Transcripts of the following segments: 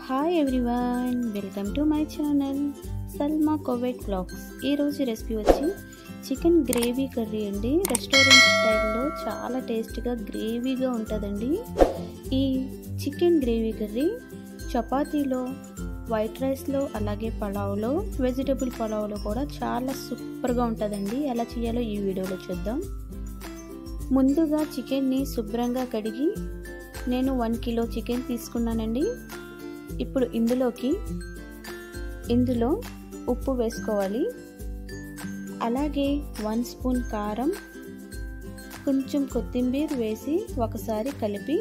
hi everyone welcome to my channel Salma కోవెట్ vlogs ఈరోజు recipe వచ్చి చికెన్ గ్రేవీ కర్రీ అండి రెస్టారెంట్ స్టైల్లో చాలా టేస్ట్గా గ్రేవీగా ఉంటుందండి ఈ చికెన్ గ్రేవీ కర్రీ చపాతీలో వైట్ రైస్లో అలాగే పలావ్లో వెజిటబుల్ పలావ్లో కూడా చాలా సూపర్గా ఉంటుందండి ఎలా చేయాలో ఈ వీడియోలో చూద్దాం ముందుగా చికెన్ని శుభ్రంగా కడిగి నేను వన్ కిలో చికెన్ తీసుకున్నానండి ఇప్పుడు ఇందులోకి ఇందులో ఉప్పు వేసుకోవాలి అలాగే వన్ స్పూన్ కారం కొంచెం కొత్తిమీర వేసి ఒకసారి కలిపి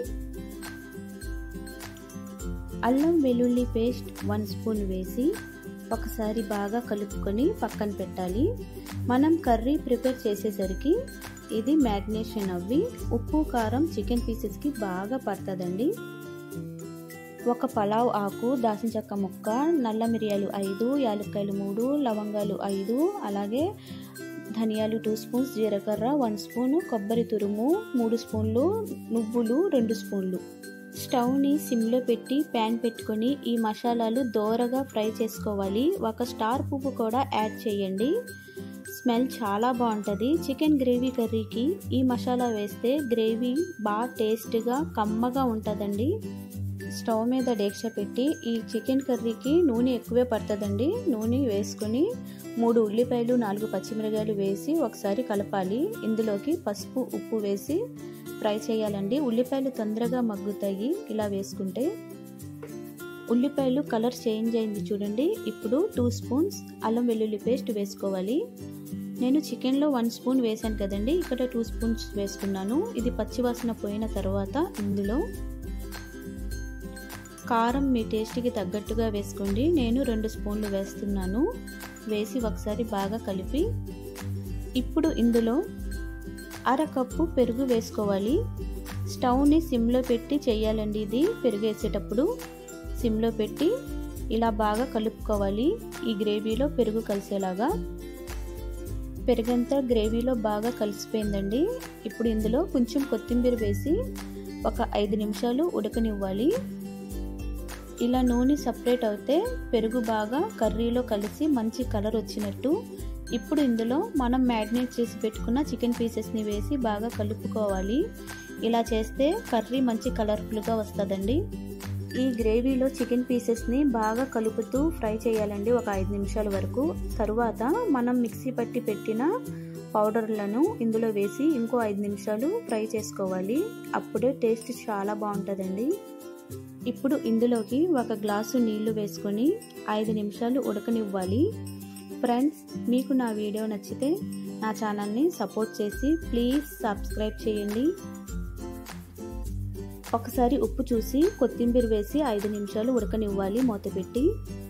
అల్లం వెల్లుల్లి పేస్ట్ వన్ స్పూన్ వేసి ఒకసారి బాగా కలుపుకొని పక్కన పెట్టాలి మనం కర్రీ ప్రిపేర్ చేసేసరికి ఇది మ్యాగ్నేషన్ అవ్వి ఉప్పు కారం చికెన్ పీసెస్కి బాగా పడుతుందండి ఒక పలావ్ ఆకు దాసిన చెక్క ముక్క నల్ల మిరియాలు ఐదు యాలక్కాయలు మూడు లవంగాలు ఐదు అలాగే ధనియాలు టూ స్పూన్స్ జీలకర్ర వన్ స్పూను కొబ్బరి తురుము మూడు స్పూన్లు నువ్వులు రెండు స్పూన్లు స్టవ్ని సిమ్లో పెట్టి ప్యాన్ పెట్టుకొని ఈ మసాలాలు దోరగా ఫ్రై చేసుకోవాలి ఒక స్టార్ పువ్వు కూడా యాడ్ చేయండి స్మెల్ చాలా బాగుంటుంది చికెన్ గ్రేవీ కర్రీకి ఈ మసాలా వేస్తే గ్రేవీ బాగా టేస్ట్గా కమ్మగా ఉంటుందండి స్టవ్ మీద డేక్ష పెట్టి ఈ చికెన్ కర్రీకి నూనె ఎక్కువే పడుతుందండి నూనె వేసుకొని మూడు ఉల్లిపాయలు నాలుగు పచ్చిమిరకాయలు వేసి ఒకసారి కలపాలి ఇందులోకి పసుపు ఉప్పు వేసి ఫ్రై చేయాలండి ఉల్లిపాయలు తొందరగా మగ్గుతాయి ఇలా వేసుకుంటే ఉల్లిపాయలు కలర్ చేంజ్ అయింది చూడండి ఇప్పుడు టూ స్పూన్స్ అల్లం వెల్లుల్లి పేస్ట్ వేసుకోవాలి నేను చికెన్లో వన్ స్పూన్ వేసాను కదండి ఇక్కడ టూ స్పూన్స్ వేసుకున్నాను ఇది పచ్చివాసన పోయిన తర్వాత ఇందులో కారం మీ టేస్ట్కి తగ్గట్టుగా వేసుకోండి నేను రెండు స్పూన్లు వేస్తున్నాను వేసి ఒకసారి బాగా కలిపి ఇప్పుడు ఇందులో అరకప్పు పెరుగు వేసుకోవాలి స్టవ్ని సిమ్లో పెట్టి చేయాలండి ఇది పెరుగు వేసేటప్పుడు సిమ్లో పెట్టి ఇలా బాగా కలుపుకోవాలి ఈ గ్రేవీలో పెరుగు కలిసేలాగా పెరుగంతా గ్రేవీలో బాగా కలిసిపోయిందండి ఇప్పుడు ఇందులో కొంచెం కొత్తిమీర వేసి ఒక ఐదు నిమిషాలు ఉడకనివ్వాలి ఇలా నూనె సపరేట్ అవుతే పెరుగు బాగా కర్రీలో కలిసి మంచి కలర్ వచ్చినట్టు ఇప్పుడు ఇందులో మనం మ్యారినేట్ చేసి పెట్టుకున్న చికెన్ పీసెస్ని వేసి బాగా కలుపుకోవాలి ఇలా చేస్తే కర్రీ మంచి కలర్ఫుల్గా వస్తుందండి ఈ గ్రేవీలో చికెన్ పీసెస్ని బాగా కలుపుతూ ఫ్రై చేయాలండి ఒక ఐదు నిమిషాల వరకు తరువాత మనం మిక్సీ పట్టి పెట్టిన పౌడర్లను ఇందులో వేసి ఇంకో ఐదు నిమిషాలు ఫ్రై చేసుకోవాలి అప్పుడే టేస్ట్ చాలా బాగుంటుందండి ఇప్పుడు ఇందులోకి ఒక గ్లాసు నీళ్లు వేసుకొని ఐదు నిమిషాలు ఉడకనివ్వాలి ఫ్రెండ్స్ మీకు నా వీడియో నచ్చితే నా ఛానల్ని సపోర్ట్ చేసి ప్లీజ్ సబ్స్క్రైబ్ చేయండి ఒకసారి ఉప్పు చూసి కొత్తిమీర వేసి ఐదు నిమిషాలు ఉడకనివ్వాలి మూత పెట్టి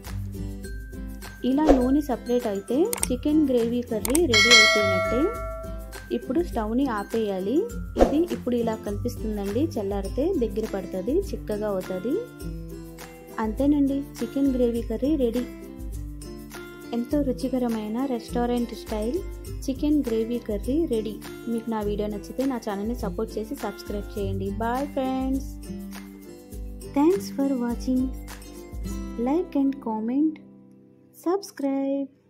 ఇలా నూనె సపరేట్ అయితే చికెన్ గ్రేవీ కర్రీ రెడీ అయిపోయినట్టే ఇప్పుడు స్టవ్ని ఆపేయాలి ఇది ఇప్పుడు ఇలా కనిపిస్తుందండి చల్లారితే దగ్గర పడుతుంది చిక్కగా అవుతుంది అంతేనండి చికెన్ గ్రేవీ కర్రీ రెడీ ఎంతో రుచికరమైన restaurant style chicken gravy curry ready మీకు నా వీడియో నచ్చితే నా ఛానల్ని సపోర్ట్ చేసి సబ్స్క్రైబ్ చేయండి bye friends thanks for watching like and comment subscribe